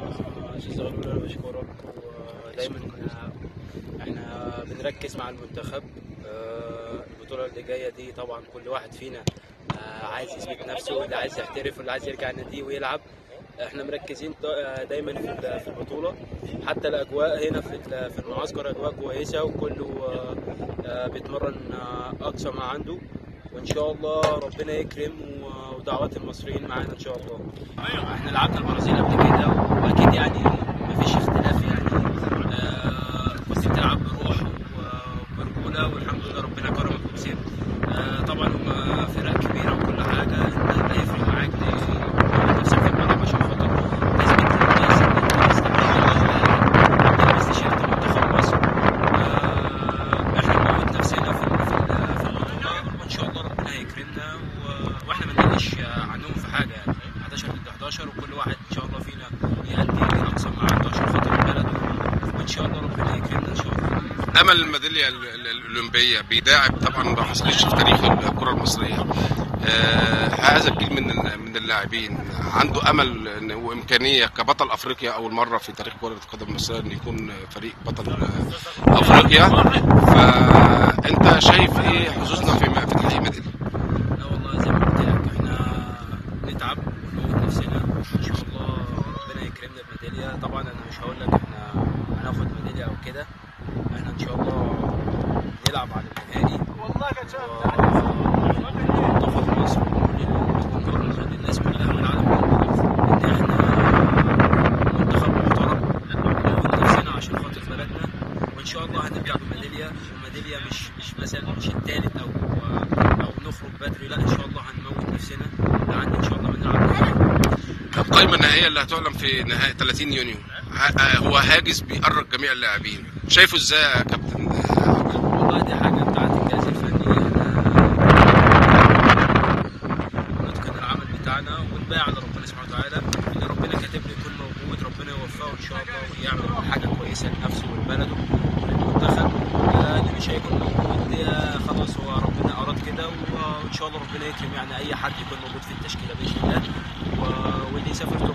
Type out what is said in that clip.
جزاك الله بشكرك ودايما احنا بنركز مع المنتخب آه، البطولة اللي جاية دي طبعا كل واحد فينا آه، عايز يثبت نفسه واللي عايز يحترف واللي عايز يرجع النادي ويلعب احنا مركزين دا- دايما في ال- في البطولة حتى الأجواء هنا في ال- في المعسكر أجواء كويسة وكله آه، آه، بيتمرن آه، أقصى ما عنده وإن شاء الله ربنا يكرم و- ودعوات المصريين معانا إن شاء الله احنا لعبنا البرازيل قبل كده واكيد يعني مفيش اختلاف يعني آه، كنت بتلعب بروح وبرجوله والحمد لله ربنا كرمك وكسبت آه، طبعا هم فرق كبيره وكل حاجه انت هيفرق معاك تحط نفسك في الملعب عشان خاطر تثبت للناس ان انت تستحق تلبس تيشيرت منتخب مصر آه، احنا نموت نفسنا في ال- في ال- في البطوله وان شاء الله ربنا هيكرمنا و- واحنا ما نقلش عنهم في حاجه يعني 11 ضد 11 وكل واحد ان شاء الله فينا يأدي اقصى ما عنده عشان خاطر بلده وان شاء الله ربنا يكرمنا ان شاء الله امل الميداليه ال- ال- الاولمبيه بيداعب طبعا ما حصلش في تاريخ الكره المصريه آه، هذا الجيل من ال- من اللاعبين عنده امل إن- وامكانيه كبطل افريقيا اول مره في تاريخ كره القدم المصريه ان يكون فريق بطل آه، افريقيا فانت شايف ايه حظوظنا في م- في تحقيق ميداليه لا والله زي ما قلت لك احنا نتعب ونموت نفسنا ان شاء الله ربنا يكرمنا بميداليه طبعا انا مش هقول لك احنا هناخد ميداليه او كده احنا ان شاء الله نلعب على النهائي منتخب مصر ونقول للجمهور للناس كلها والعالم كله ان احنا منتخب محترم نموت نفسنا عشان خاطر بلدنا وان شاء الله هنرجع بميداليه وميداليه مش مش مثلا مش الثالث او او نخرج بدري لا ان شاء الله هنموت نفسنا لعند ان شاء الله بنلعب القائمه النهائيه اللي هتعلن في نهايه 30 يونيو ه- آه، هو هاجس بيقرب جميع اللاعبين شايفه ازاي يا كابتن والله دي حاجه بتاعت الجهاز الفني احنا نتقن العمل بتاعنا ونباع على ربنا سبحانه وتعالى اللي ربنا كاتب له يكون موجود ربنا يوفقه ان شاء الله ويعمل حاجه كويسه لنفسه ولبلده وللمنتخب آه، اللي مش هيكون موجود آه، خلاص هو ربنا اراد كده وان شاء الله ربنا يكرم يعني اي حد يكون موجود في التشكيله باذن الله و- واللي يسافر